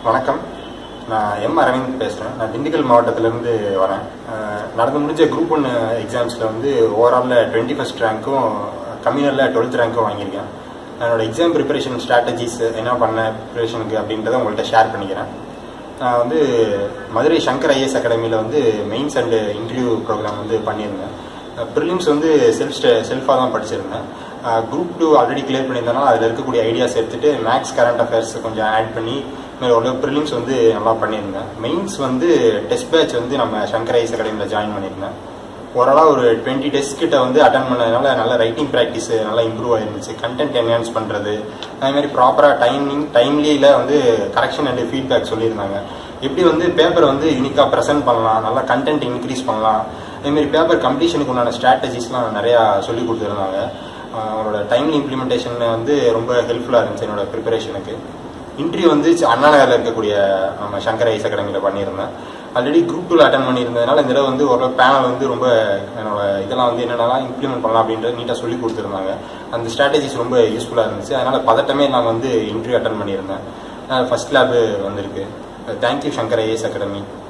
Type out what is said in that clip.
வணக்கம் நான் எம் அரவிந்த் பேசுகிறேன் நான் திண்டுக்கல் மாவட்டத்திலேருந்து வரேன் அஹ் நடந்து முடிஞ்ச குரூப் ஒன் எக்ஸாம்ஸில் வந்து ஓவராலில் டுவெண்ட்டி ஃபஸ்ட் ரேங்க்கும் கம்யூனலில் டுவெல்த் ரேங்க்கும் வாங்கியிருக்கேன் என்னோட எக்ஸாம் ப்ரிப்பரேஷன் ஸ்ட்ராட்டஜிஸ் என்ன பண்ணேன் ப்ரிப்பரேஷனுக்கு அப்படின்றத உங்கள்கிட்ட ஷேர் பண்ணிக்கிறேன் நான் வந்து மதுரை சங்கர் ஐஏஎஸ் அகாடமியில் வந்து மெயின்ஸ் அண்ட் இன்டர்வியூ ப்ரோக்ராம் வந்து பண்ணியிருந்தேன் ப்ரிலிம்ஸ் வந்து செல்ஃப் செல்ஃபாக தான் படிச்சிருந்தேன் குரூப் டூ ஆல்ரெடி கிளியர் பண்ணியிருந்தேன்னா அதில் இருக்கக்கூடிய ஐடியாஸ் எடுத்துட்டு மேக்ஸ் கரண்ட் அஃபேர்ஸ் கொஞ்சம் ஆட் பண்ணி ஒரு ப்ரிலிம்ஸ் வந்து நல்லா பண்ணியிருந்தேன் மெயின்ஸ் வந்து டெஸ்ட் பேட்ச் வந்து நம்ம சங்கர் ஐஎஸ் அகாடமியில் ஜாயின் பண்ணியிருந்தேன் ஓரளவு ஒரு டுவெண்ட்டி டெஸ்ட் கிட்ட வந்து அட்டன் பண்ணதுனால நல்ல ரைட்டிங் ப்ராக்டிஸ் நல்லா இம்ப்ரூவ் ஆயிருந்துச்சு கண்டென்ட் என்ஹான்ஸ் பண்ணுறது அதே மாதிரி ப்ராப்பராக டைமிங் டைம்லியில் வந்து கரெக்ஷன் அண்ட் ஃபீட்பேக் சொல்லியிருந்தாங்க எப்படி வந்து பேப்பர் வந்து யூனிக்காக ப்ரெசென்ட் பண்ணலாம் நல்லா கண்டென்ட் இன்க்ரீஸ் பண்ணலாம் அதேமாரி பேப்பர் கம்ப்ளீஷனுக்கு உண்டான ஸ்ட்ராட்டஜிஸ்லாம் நிறையா சொல்லி கொடுத்துருந்தாங்க அவரோட டைம்லி இம்ப்ளிமெண்டேஷன் வந்து ரொம்ப ஹெல்ப்ஃபுல்லாக இருந்துச்சு என்னோட ப்ரிப்பரேஷனுக்கு இன்டர்வியூ வந்து அண்ணா நகரில் இருக்கக்கூடிய நம்ம சங்கர் ஐஸ் அகாடமியில் பண்ணியிருந்தேன் ஆல்ரெடி குரூப் டூவில் அட்டன் பண்ணியிருந்ததுனால இந்த தடவை வந்து ஒரு பேனல் வந்து ரொம்ப என்னோட இதெல்லாம் வந்து என்னென்னலாம் இம்ப்ளிமெண்ட் பண்ணலாம் அப்படின்றது நீட்டாக சொல்லி கொடுத்துருந்தாங்க அந்த ஸ்ட்ராட்டஜிஸ் ரொம்ப யூஸ்ஃபுல்லாக இருந்துச்சு அதனால் பதட்டமே நான் வந்து இன்டர்வியூ அட்டன் பண்ணியிருந்தேன் ஃபர்ஸ்ட் லேபு வந்திருக்கு தேங்க்யூ சங்கர் ஐஏஎஸ் அகாடமி